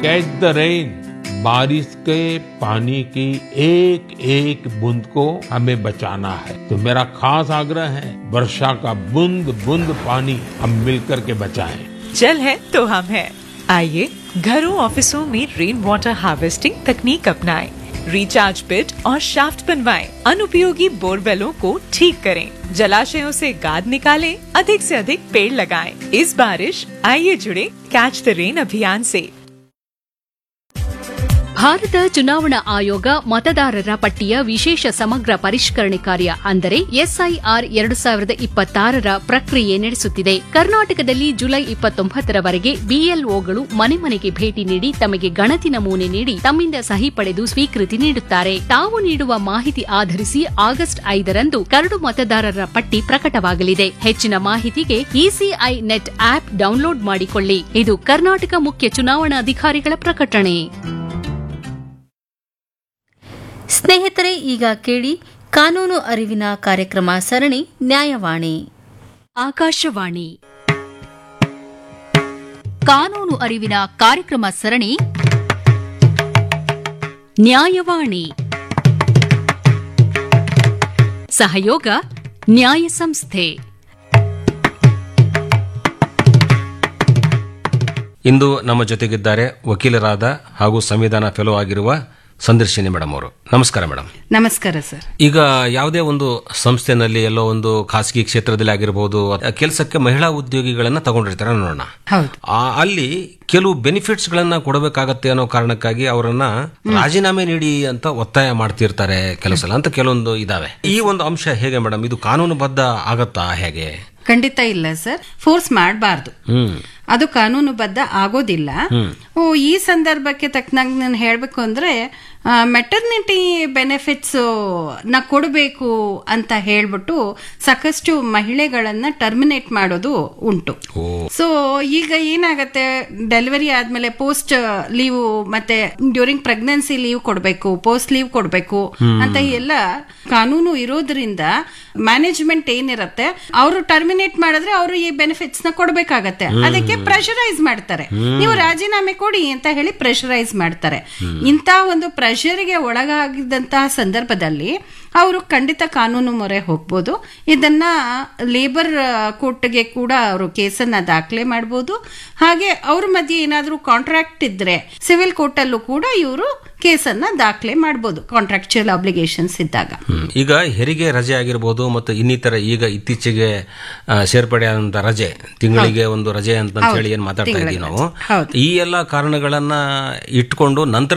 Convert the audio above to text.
Catch the rain बारिश के पानी की एक एक बूंद को हमें बचाना है तो मेरा खास आग्रह है वर्षा का बूंद बूंद पानी हम मिलकर के बचाएं जल है तो हम है आइए घरों ऑफिसों में रेन वाटर हार्वेस्टिंग तकनीक अपनाएं, रिचार्ज पिट और शाफ्ट बनवाएं, अनुपयोगी बोरवेलों को ठीक करें जलाशयों से गाद निकालें, अधिक से अधिक पेड़ लगाएं। इस बारिश आइए जुड़े कैच द रेन अभियान से ಭಾರತ ಚುನಾವಣಾ ಆಯೋಗ ಮತದಾರರ ಪಟ್ಟಿಯ ವಿಶೇಷ ಸಮಗ್ರ ಪರಿಷ್ಕರಣೆ ಕಾರ್ಯ ಅಂದರೆ ಎಸ್ಐಆರ್ ಎರಡು ಸಾವಿರದ ಇಪ್ಪತ್ತಾರರ ಪ್ರಕ್ರಿಯೆ ನಡೆಸುತ್ತಿದೆ ಕರ್ನಾಟಕದಲ್ಲಿ ಜುಲೈ ಇಪ್ಪತ್ತೊಂಬತ್ತರವರೆಗೆ ಬಿಎಲ್ಒಗಳು ಮನೆ ಮನೆಗೆ ಭೇಟಿ ನೀಡಿ ತಮಗೆ ಗಣತಿ ನಮೂನೆ ನೀಡಿ ತಮ್ಮಿಂದ ಸಹಿ ಪಡೆದು ಸ್ವೀಕೃತಿ ನೀಡುತ್ತಾರೆ ತಾವು ನೀಡುವ ಮಾಹಿತಿ ಆಧರಿಸಿ ಆಗಸ್ಟ್ ಐದರಂದು ಕರಡು ಮತದಾರರ ಪಟ್ಟಿ ಪ್ರಕಟವಾಗಲಿದೆ ಹೆಚ್ಚಿನ ಮಾಹಿತಿಗೆ ಇಸಿಐ ನೆಟ್ ಆಪ್ ಡೌನ್ಲೋಡ್ ಮಾಡಿಕೊಳ್ಳಿ ಇದು ಕರ್ನಾಟಕ ಮುಖ್ಯ ಚುನಾವಣಾಧಿಕಾರಿಗಳ ಪ್ರಕಟಣೆ ಸ್ನೇಹಿತರೆ ಈಗ ಕೇಳಿ ಕಾನೂನು ಅರಿವಿನ ಕಾರ್ಯಕ್ರಮ ಸರಣಿ ನ್ಯಾಯವಾಣಿ ಆಕಾಶವಾಣಿ ಕಾನೂನು ಅರಿವಿನ ಕಾರ್ಯಕ್ರಮ ಸರಣಿ ನ್ಯಾಯವಾಣಿ ಸಹಯೋಗ ನ್ಯಾಯ ಸಂಸ್ಥೆ ಇಂದು ನಮ್ಮ ಜೊತೆಗಿದ್ದಾರೆ ವಕೀಲರಾದ ಹಾಗೂ ಸಂವಿಧಾನ ಫೆಲೋ ಆಗಿರುವ ಸಂದರ್ಶಿನಿ ಮೇಡಮ್ ಅವರು ನಮಸ್ಕಾರ ಮೇಡಮ್ ನಮಸ್ಕಾರ ಸರ್ ಈಗ ಯಾವುದೇ ಒಂದು ಸಂಸ್ಥೆನಲ್ಲಿ ಎಲ್ಲೋ ಒಂದು ಖಾಸಗಿ ಕ್ಷೇತ್ರದಲ್ಲಿ ಆಗಿರಬಹುದು ಕೆಲಸಕ್ಕೆ ಮಹಿಳಾ ಉದ್ಯೋಗಿಗಳನ್ನ ತಗೊಂಡಿರ್ತಾರೆ ನೋಡೋಣ ಹೌದು ಆ, ಅಲ್ಲಿ ಕೆಲವು ಬೆನಿಫಿಟ್ಸ್ ಗಳನ್ನ ಕೊಡಬೇಕಾಗತ್ತೆ ಅನ್ನೋ ಕಾರಣಕ್ಕಾಗಿ ಅವರನ್ನ ರಾಜೀನಾಮೆ ನೀಡಿ ಅಂತ ಒತ್ತಾಯ ಮಾಡ್ತಿರ್ತಾರೆ ಕೆಲವು ಸಲ ಅಂತ ಕೆಲವೊಂದು ಇದಾವೆ ಈ ಒಂದು ಅಂಶ ಹೇಗೆ ಮೇಡಮ್ ಇದು ಕಾನೂನುಬದ್ಧ ಆಗತ್ತಾ ಹೇಗೆ ಖಂಡಿತ ಇಲ್ಲ ಸರ್ ಫೋರ್ಸ್ ಮಾಡಬಾರ್ದು ಹ್ಮ್ ಅದು ಕಾನೂನುಬದ್ಧ ಆಗೋದಿಲ್ಲ ಓ ಈ ಸಂದರ್ಭಕ್ಕೆ ತಕ್ಕನಾಗಿ ನಾನು ಹೇಳಬೇಕು ಅಂದ್ರೆ ಮೆಟರ್ನಿಟಿ ಬೆನಿಫಿಟ್ಸ್ ನ ಕೊಡಬೇಕು ಅಂತ ಹೇಳ್ಬಿಟ್ಟು ಸಾಕಷ್ಟು ಮಹಿಳೆಗಳನ್ನ ಟರ್ಮಿನೇಟ್ ಮಾಡೋದು ಉಂಟು ಸೊ ಈಗ ಏನಾಗತ್ತೆ ಡೆಲಿವರಿ ಆದ್ಮೇಲೆ ಪೋಸ್ಟ್ ಲೀವ್ ಮತ್ತೆ ಡ್ಯೂರಿಂಗ್ ಪ್ರೆಗ್ನೆನ್ಸಿ ಲೀವ್ ಕೊಡಬೇಕು ಪೋಸ್ಟ್ ಲೀವ್ ಕೊಡಬೇಕು ಅಂತ ಎಲ್ಲ ಕಾನೂನು ಇರೋದ್ರಿಂದ ಮ್ಯಾನೇಜ್ಮೆಂಟ್ ಏನಿರತ್ತೆ ಅವರು ಟರ್ಮಿನೇಟ್ ಮಾಡಿದ್ರೆ ಅವರು ಈ ಬೆನಿಫಿಟ್ಸ್ ನ ಕೊಡಬೇಕಾಗತ್ತೆ ಅದಕ್ಕೆ ಪ್ರೆಷರೈಸ್ ಮಾಡ್ತಾರೆ ನೀವು ರಾಜೀನಾಮೆ ಕೊಡಿ ಅಂತ ಹೇಳಿ ಪ್ರೆಷರೈಸ್ ಮಾಡ್ತಾರೆ ಇಂತ ಒಂದು ಪ್ರೆಷರ್ಗೆ ಒಳಗಾಗಿದ್ದಂತಹ ಸಂದರ್ಭದಲ್ಲಿ ಅವರು ಖಂಡಿತ ಕಾನೂನು ಮೊರೆ ಹೋಗ್ಬೋದು ಇದನ್ನ ಲೇಬರ್ ಕೋರ್ಟ್ಗೆ ಕೂಡ ಅವರು ಕೇಸನ್ನ ದಾಖಲೆ ಮಾಡಬಹುದು ಹಾಗೆ ಅವ್ರ ಮಧ್ಯೆ ಏನಾದರೂ ಕಾಂಟ್ರಾಕ್ಟ್ ಇದ್ರೆ ಸಿವಿಲ್ ಕೋರ್ಟ್ ಅಲ್ಲೂ ಕೂಡ ಇವರು ಕೇಸನ್ನ ದಾಖಲೆ ಮಾಡಬಹುದು ಕಾಂಟ್ರಾಕ್ಚುಯಲ್ ಅಬ್ಲಿಗೇಷನ್ಸ್ ಇದ್ದಾಗ ಹ್ಮ್. ಈಗ ಹೆರಿಗೆ ರಜೆ ಆಗಿರ್ಬೋದು ಮತ್ತು ಇನ್ನಿತರ ಈಗ ಇತ್ತೀಚೆಗೆ ಆ, ಸೇರ್ಪಡೆ ಆದಂತ ರಜೆ ತಿಂಗಳಿಗೆ ಒಂದು ರಜೆ ಅಂತ ಹೇಳಿ ಏನ್ ಮಾತಾಡ್ತಾ ಇದ್ದೀವಿ ನಾವು ಹೌದು. ಈ ಎಲ್ಲಾ ಕಾರಣಗಳನ್ನ ಇಟ್ಕೊಂಡು ನಂತರ